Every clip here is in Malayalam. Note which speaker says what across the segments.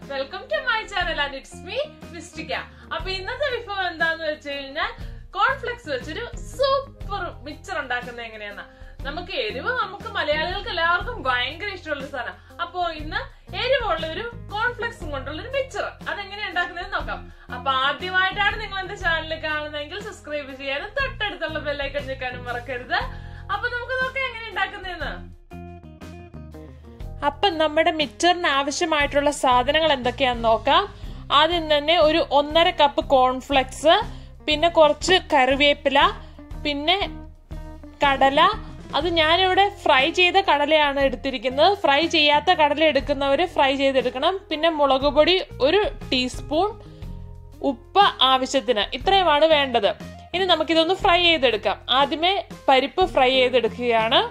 Speaker 1: welcome to my channel and it's me Mystica അപ്പൊ ഇന്നത്തെ വിഭവം എന്താന്ന് വെച്ച് കഴിഞ്ഞാൽ കോൺഫ്ലെക്സ് വെച്ചൊരു സൂപ്പർ മിക്സർ ഉണ്ടാക്കുന്നത് എങ്ങനെയാന്ന നമുക്ക് എരിവ് നമുക്ക് മലയാളികൾക്ക് എല്ലാവർക്കും ഭയങ്കര ഇഷ്ടമുള്ള ഒരു സാധനം അപ്പോ ഇന്ന് എരിവുള്ള ഒരു കോൺഫ്ലെക്സും കൊണ്ടുള്ള ഒരു മിക്സർ അതെങ്ങനെ ഉണ്ടാക്കുന്നത് നോക്കാം അപ്പൊ ആദ്യമായിട്ടാണ് നിങ്ങൾ എന്റെ ചാനൽ കാണുന്നതെങ്കിൽ സബ്സ്ക്രൈബ് ചെയ്യാനും തൊട്ടടുത്തുള്ള ബെല്ലൈക്കൺ ഞെക്കാനും മറക്കരുത് അപ്പൊ നമുക്ക് നോക്കാം എങ്ങനെ ഉണ്ടാക്കുന്നതെന്ന് അപ്പം നമ്മുടെ മിക്സറിന് ആവശ്യമായിട്ടുള്ള സാധനങ്ങൾ എന്തൊക്കെയാന്ന് നോക്കാം ആദ്യം തന്നെ ഒരു ഒന്നര കപ്പ് കോൺഫ്ലെക്സ് പിന്നെ കുറച്ച് കറിവേപ്പില പിന്നെ കടല അത് ഞാനിവിടെ ഫ്രൈ ചെയ്ത കടലയാണ് എടുത്തിരിക്കുന്നത് ഫ്രൈ ചെയ്യാത്ത കടല എടുക്കുന്നവർ ഫ്രൈ ചെയ്തെടുക്കണം പിന്നെ മുളക് പൊടി ഒരു ടീസ്പൂൺ ഉപ്പ് ആവശ്യത്തിന് ഇത്രയുമാണ് വേണ്ടത് ഇനി നമുക്കിതൊന്ന് ഫ്രൈ ചെയ്തെടുക്കാം ആദ്യമേ പരിപ്പ് ഫ്രൈ ചെയ്തെടുക്കുകയാണ്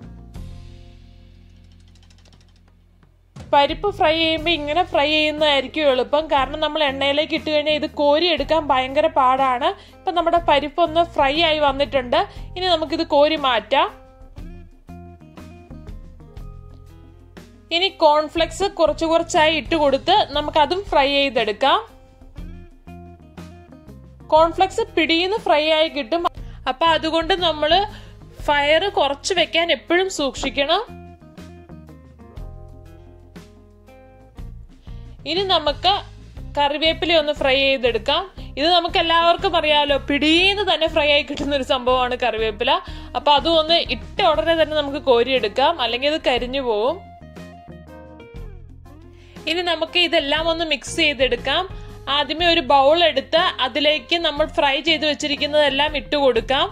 Speaker 1: പരിപ്പ് ഫ്രൈ ചെയ്യുമ്പോൾ ഇങ്ങനെ ഫ്രൈ ചെയ്യുന്നതായിരിക്കും എളുപ്പം കാരണം നമ്മൾ എണ്ണയിലേക്ക് ഇട്ട് കഴിഞ്ഞാൽ ഇത് കോരി എടുക്കാൻ ഭയങ്കര പാടാണ് ഇപ്പൊ നമ്മുടെ പരിപ്പ് ഒന്ന് ഫ്രൈ ആയി വന്നിട്ടുണ്ട് ഇനി നമുക്കിത് കോരി മാറ്റാം ഇനി കോൺഫ്ലെക്സ് കുറച്ച് കുറച്ചായി ഇട്ട് കൊടുത്ത് നമുക്ക് അതും ഫ്രൈ ചെയ്തെടുക്കാം കോൺഫ്ലെക്സ് പിടിയിന്ന് ഫ്രൈ ആയി കിട്ടും അപ്പൊ അതുകൊണ്ട് നമ്മൾ ഫയർ കുറച്ച് വെക്കാൻ എപ്പോഴും സൂക്ഷിക്കണം ഇനി നമുക്ക് കറിവേപ്പില ഒന്ന് ഫ്രൈ ചെയ്തെടുക്കാം ഇത് നമുക്ക് എല്ലാവർക്കും അറിയാമല്ലോ പിടിയിന്ന് തന്നെ ഫ്രൈ ആയി കിട്ടുന്ന ഒരു സംഭവമാണ് കറിവേപ്പില അപ്പൊ അതും ഒന്ന് ഇട്ട ഉടനെ തന്നെ നമുക്ക് കോരിയെടുക്കാം അല്ലെങ്കിൽ ഇത് കരിഞ്ഞു പോവും ഇനി നമുക്ക് ഇതെല്ലാം ഒന്ന് മിക്സ് ചെയ്തെടുക്കാം ആദ്യമേ ഒരു ബൗൾ എടുത്ത് അതിലേക്ക് നമ്മൾ ഫ്രൈ ചെയ്ത് വെച്ചിരിക്കുന്നതെല്ലാം ഇട്ട് കൊടുക്കാം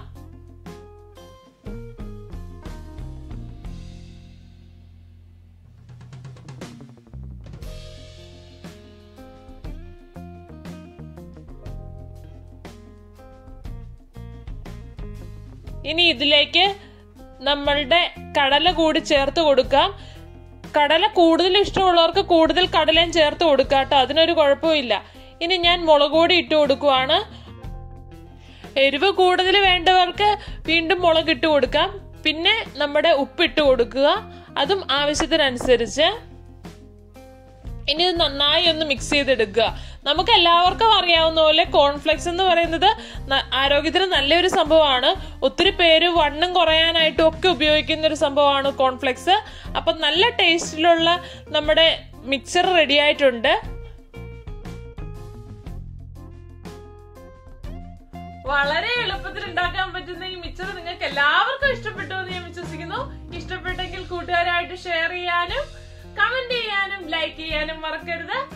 Speaker 1: ഇനി ഇതിലേക്ക് നമ്മളുടെ കടല കൂടി ചേർത്ത് കൊടുക്കാം കടല കൂടുതൽ ഇഷ്ടമുള്ളവർക്ക് കൂടുതൽ കടലയും ചേർത്ത് കൊടുക്കാം കേട്ടോ അതിനൊരു കുഴപ്പമില്ല ഇനി ഞാൻ മുളക് പൊടി ഇട്ട് കൊടുക്കുവാണ് എരിവ് കൂടുതൽ വേണ്ടവർക്ക് വീണ്ടും മുളക് ഇട്ട് കൊടുക്കാം പിന്നെ നമ്മുടെ ഉപ്പിട്ട് കൊടുക്കുക അതും ആവശ്യത്തിനനുസരിച്ച് ഇനി ഇത് നന്നായി ഒന്ന് മിക്സ് ചെയ്തെടുക്കുക നമുക്ക് എല്ലാവർക്കും അറിയാവുന്ന പോലെ കോൺഫ്ലെക്സ് എന്ന് പറയുന്നത് ആരോഗ്യത്തിന് നല്ലൊരു സംഭവമാണ് ഒത്തിരി പേര് വണ്ണം കുറയാനായിട്ടും ഒക്കെ ഉപയോഗിക്കുന്ന ഒരു സംഭവമാണ് കോൺഫ്ലെക്സ് അപ്പൊ നല്ല ടേസ്റ്റിലുള്ള നമ്മുടെ മിക്സർ റെഡി ആയിട്ടുണ്ട് വളരെ എളുപ്പത്തിൽ ഉണ്ടാക്കാൻ പറ്റുന്ന ഈ മിക്സർ നിങ്ങൾക്ക് എല്ലാവർക്കും ഇഷ്ടപ്പെട്ടു എന്ന് ഞാൻ വിശ്വസിക്കുന്നു ഇഷ്ടപ്പെട്ടെങ്കിൽ കൂട്ടുകാരായിട്ട് ഷെയർ ചെയ്യാനും കമന്റ് ചെയ്യാനും ലൈക്ക് ചെയ്യാനും മറക്കരുത്